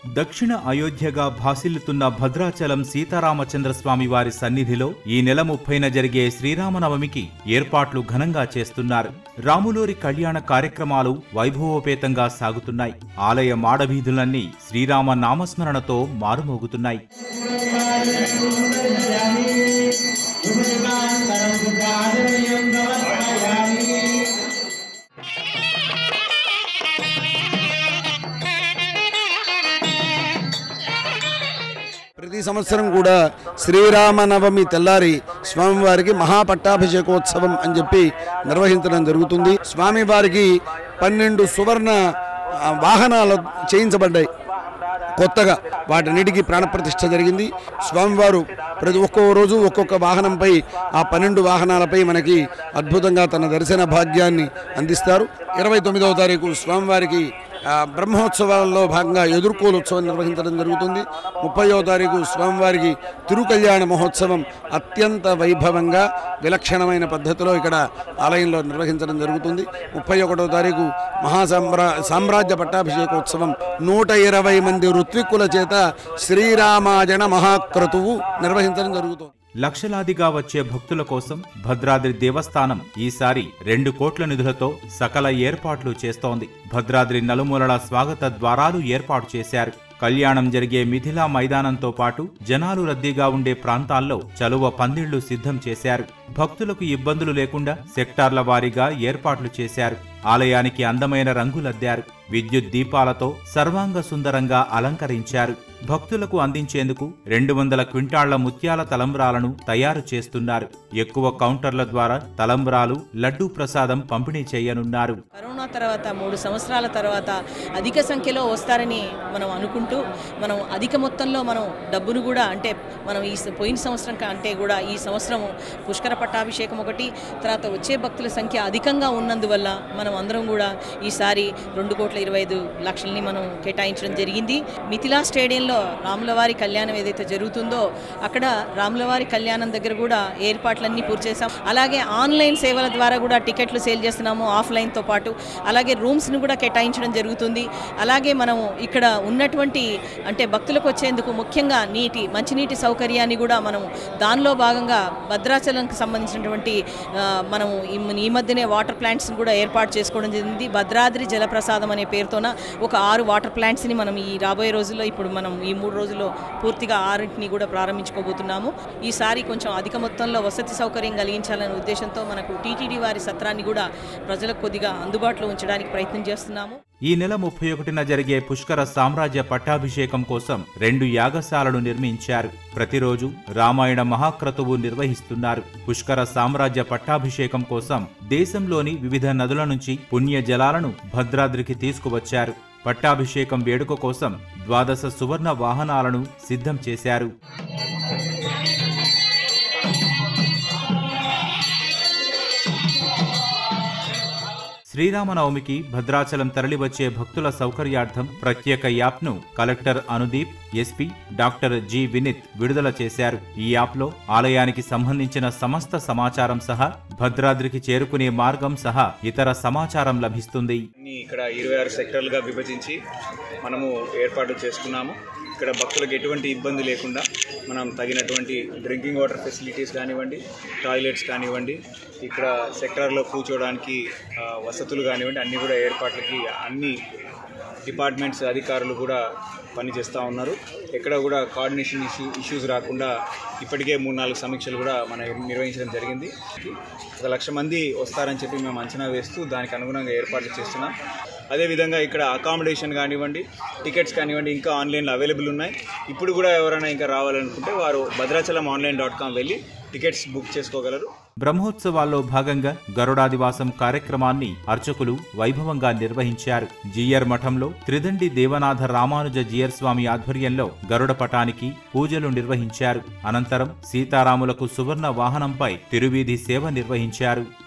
దక్షిణ అయోధ్యగా భాసిల్లుతున్న భద్రాచలం సీతారామచంద్ర స్వామి వారి సన్నిధిలో ఈ నెల ముప్పైన జరిగే శ్రీరామనవమికి ఏర్పాట్లు ఘనంగా చేస్తున్నారు రాములూరి కళ్యాణ కార్యక్రమాలు వైభవోపేతంగా సాగుతున్నాయి ఆలయ మాడవీధులన్నీ శ్రీరామ నామస్మరణతో మారుమోగుతున్నాయి ప్రతి సంవత్సరం కూడా శ్రీరామనవమి తెల్లారి స్వామివారికి మహాపట్టాభిషేకోత్సవం అని చెప్పి నిర్వహించడం జరుగుతుంది స్వామివారికి పన్నెండు సువర్ణ ఆ, వాహనాలు చేయించబడ్డాయి కొత్తగా వాటన్నిటికీ ప్రాణప్రతిష్ఠ జరిగింది స్వామివారు ప్రతి ఒక్కో రోజు ఒక్కొక్క వాహనంపై ఆ పన్నెండు వాహనాలపై మనకి అద్భుతంగా తన దర్శన భాగ్యాన్ని అందిస్తారు ఇరవై తొమ్మిదవ తారీఖు స్వామివారికి ఆ, బ్రహ్మోత్సవాల్లో భాగంగా ఎదుర్కోలు ఉత్సవం నిర్వహించడం జరుగుతుంది ముప్పయో తారీఖు స్వామివారికి తిరుకల్యాణ మహోత్సవం అత్యంత వైభవంగా విలక్షణమైన పద్ధతిలో ఇక్కడ ఆలయంలో నిర్వహించడం జరుగుతుంది ముప్పై ఒకటో తారీఖు మహాసామ్రా సామ్రాజ్య పట్టాభిషేకోత్సవం నూట ఇరవై మంది ఋత్విక్కుల చేత శ్రీరామాయణ మహాక్రతువు నిర్వహించడం జరుగుతుంది లక్షలాదిగా వచ్చే భక్తుల కోసం భద్రాద్రి దేవస్థానం ఈసారి రెండు కోట్ల నిధులతో సకల ఏర్పాట్లు చేస్తోంది భద్రాద్రి నలుమూలల స్వాగత ద్వారాలు ఏర్పాటు చేశారు కళ్యాణం జరిగే మిథిలా మైదానంతో పాటు జనాలు రద్దీగా ఉండే ప్రాంతాల్లో చలువ పందిళ్లు సిద్ధం చేశారు భక్తులకు ఇబ్బందులు లేకుండా సెక్టార్ల వారీగా ఏర్పాట్లు చేశారు ఆలయానికి అందమైన రంగులద్దారు విద్యుత్ దీపాలతో సర్వాంగ సుందరంగా అలంకరించారు భక్తులకు అందించేందుకు రెండు వందల క్వింటాళ్ల ముత్యాల తలంబ్రాలను తయారు చేస్తున్నారు ఎక్కువ కౌంటర్ల ద్వారా తలంబ్రాలు లడ్డూ ప్రసాదం పంపిణీ చేయనున్నారు కరోనా తర్వాత మూడు సంవత్సరాల తర్వాత అధిక సంఖ్యలో వస్తారని మనం అనుకుంటూ మనం అధిక మొత్తంలో మనం డబ్బును కూడా అంటే మనం ఈ స- పోయిన సంవత్సరం కంటే కూడా ఈ సంవత్సరం పుష్కర పట్టాభిషేకం ఒకటి తర్వాత వచ్చే భక్తుల సంఖ్య అధికంగా ఉన్నందువల్ల మనం అందరం కూడా ఈసారి రెండు కోట్ల ఇరవై ఐదు లక్షల్ని మనం కేటాయించడం జరిగింది మిథిలా స్టేడియంలో రాములవారి కళ్యాణం ఏదైతే జరుగుతుందో అక్కడ రాములవారి కళ్యాణం దగ్గర కూడా ఏర్పాట్లన్నీ పూర్తి చేశాం అలాగే ఆన్లైన్ సేవల ద్వారా కూడా టికెట్లు సేల్ చేస్తున్నాము ఆఫ్లైన్తో పాటు అలాగే రూమ్స్ని కూడా కేటాయించడం జరుగుతుంది అలాగే మనం ఇక్కడ ఉన్నటువంటి అంటే భక్తులకు వచ్చేందుకు ముఖ్యంగా నీటి మంచినీటి సౌకర్యాన్ని కూడా మనం దానిలో భాగంగా భద్రాచలంకి సంబంధించినటువంటి ఆ, మనం ఈ ఈ మధ్యనే వాటర్ ప్లాంట్స్ని కూడా ఏర్పాటు చేసుకోవడం జరిగింది భద్రాద్రి జలప్రసాదం అనే పేరుతోన ఒక ఆరు వాటర్ ప్లాంట్స్ని మనం ఈ రాబోయే రోజుల్లో ఇప్పుడు మనం ఈ మూడు రోజుల్లో పూర్తిగా ఆరింటిని కూడా ప్రారంభించుకోబోతున్నాము ఈసారి కొంచెం అధిక మొత్తంలో వసతి సౌకర్యం కలిగించాలనే ఉద్దేశంతో మనకు టీటీడీ వారి సత్రాన్ని కూడా ప్రజలకు కొద్దిగా అందుబాటులో ఉంచడానికి ప్రయత్నం చేస్తున్నాము ఈ నెల ముప్పై ఒకటిన జరిగే పుష్కర సామ్రాజ్య పట్టాభిషేకం కోసం రెండు యాగశాలలు నిర్మించారు ప్రతిరోజు రామాయణ మహాక్రతువు నిర్వహిస్తున్నారు పుష్కర సామ్రాజ్య పట్టాభిషేకం కోసం దేశంలోని వివిధ నదుల నుంచి పుణ్య జలాలను భద్రాద్రికి తీసుకువచ్చారు పట్టాభిషేకం వేడుక కోసం ద్వాదశ సువర్ణ వాహనాలను సిద్ధం చేశారు శ్రీరామనవమికి భద్రాచలం తరలివచ్చే భక్తుల సౌకర్యార్థం ప్రత్యేక యాప్ను collector Anudeep SP doctor G Vinith విడుదల చేశారు ఈ యాప్లో ఆలయానికి సంబంధించిన సమస్త సమాచారం సహా భద్రాద్రికి చేరుకునే మార్గం సహా ఇతర సమాచారం లభిస్తుంది అన్ని ఇక్కడ ఇరవై ఆరు సెక్టర్లుగా విభజించి మనము ఏర్పాటు చేసుకున్నాము ఇక్కడ భక్తులకు ఎటువంటి ఇబ్బంది లేకుండా మనం తగినటువంటి డ్రింకింగ్ వాటర్ ఫెసిలిటీస్ కానివ్వండి టాయిలెట్స్ కానివ్వండి ఇక్కడ సెక్టార్లో కూర్చోవడానికి ఆ, వసతులు కానివ్వండి అన్నీ కూడా ఏర్పాట్లకి అన్ని డిపార్ట్మెంట్స్ అధికారులు కూడా పనిచేస్తూ ఉన్నారు ఎక్కడ కూడా కోఆర్డినేషన్ ఇష్యూ ఇష్యూస్ రాకుండా ఇప్పటికే మూడు నాలుగు సమీక్షలు కూడా మనం నిర్వహించడం జరిగింది ఒక లక్ష మంది వస్తారని చెప్పి మేము అంచనా వేస్తూ దానికి అనుగుణంగా ఏర్పాట్లు చేస్తున్నాం అదేవిధంగా ఇక్కడ అకామిడేషన్ కానివ్వండి టికెట్స్ కానివ్వండి ఇంకా ఆన్లైన్లో అవైలబుల్ ఉన్నాయి ఇప్పుడు కూడా ఎవరైనా ఇంకా రావాలనుకుంటే వారు భద్రాచలం ఆన్లైన్ డాట్ కామ్ వెళ్ళి టికెట్స్ బుక్ చేసుకోగలరు బ్రహ్మోత్సవాల్లో భాగంగా గరుడాదివాసం కార్యక్రమాన్ని అర్చకులు వైభవంగా నిర్వహించారు జీయర్ మఠంలో త్రిదండి దేవనాథ రామానుజ జీయర్ స్వామి ఆధ్వర్యంలో గరుడ పటానికి పూజలు నిర్వహించారు అనంతరం సీతారాములకు సువర్ణ వాహనంపై తిరువీధి సేవ నిర్వహించారు